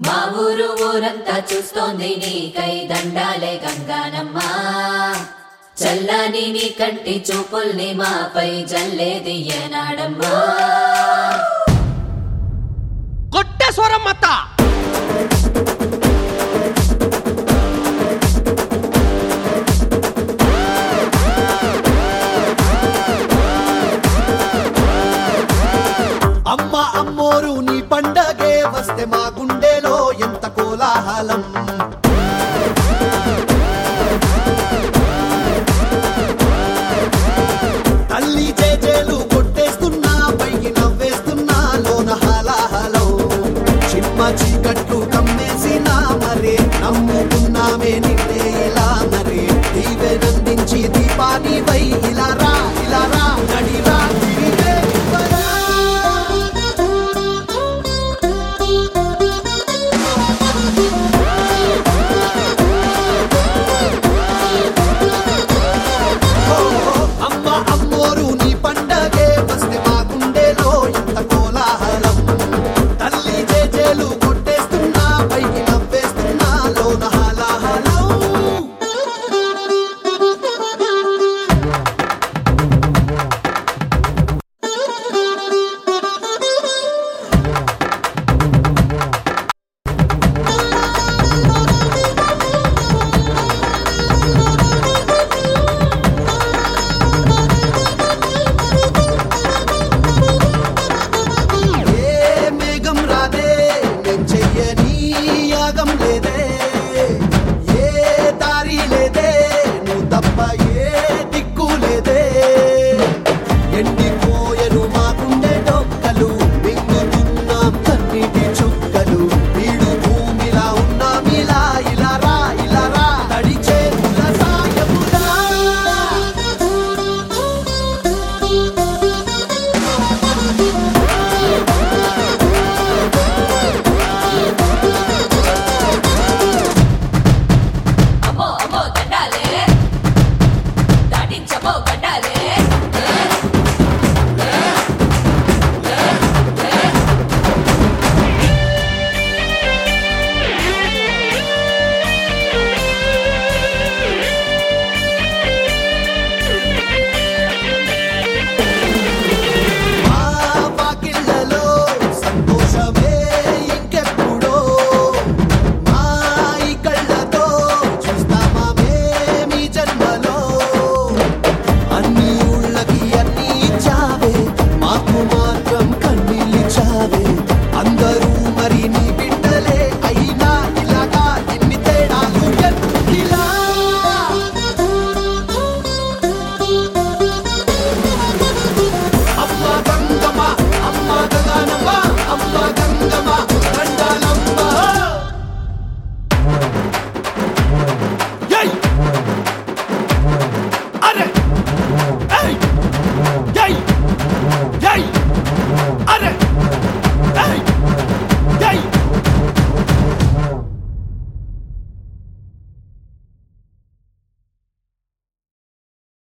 మా ఊరు ఊరంతా చూస్తోంది నీకై దండాలే గంగానమ్మ చల్లని నీ కంటి చూపుల్ని మాపై జల్లేది ఏనాడమ్మా కొట్టే స్వరం మత్త అమ్మ అమ్మోరు నీ పండగే వస్తే మా గుండెలో ఎంత కోలాహలం తల్లి చేజేలు కొట్టేస్తున్నా పైకి నవ్వేస్తున్నా లోన హలాహలో చిమ్మ చీకట్లు కమ్మేసినా మరే నమ్ముకున్నామే నిన్నే ఇలా మరే దీవెనందించి దీపాని వై ఇలా రా